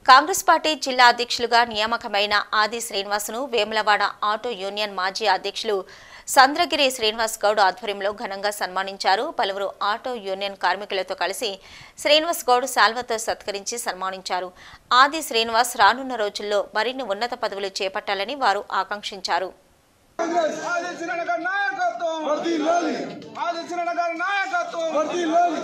Congress party జిల్లా అధ్యక్షులుగా నియామకమైన ఆది శ్రీనివాసును వేములవాడ ఆటో యూనియన్ మాజీ అధ్యక్షులు సంద్రగిరి శ్రీనివాస్ గౌడ్ ఆధ్వర్యంలో ఘనంగా సన్మానించారు పలువురు ఆటో యూనియన్ కార్మికులతో కలిసి శ్రీనివాస్ గౌడ్ శాల్వతో సత్కరించి సన్మానించారు ఆది శ్రీనివాస్ రానున్న రోజుల్లో మరిన్ని ఉన్నత పదవులు చేపట్టాలని వారు ఆకాంక్షించారు ఆదిత్యనారాయణ గారి నాయకత్వం వర్ధిల్లాలి ఆదిత్యనారాయణ గారి నాయకత్వం వర్ధిల్లాలి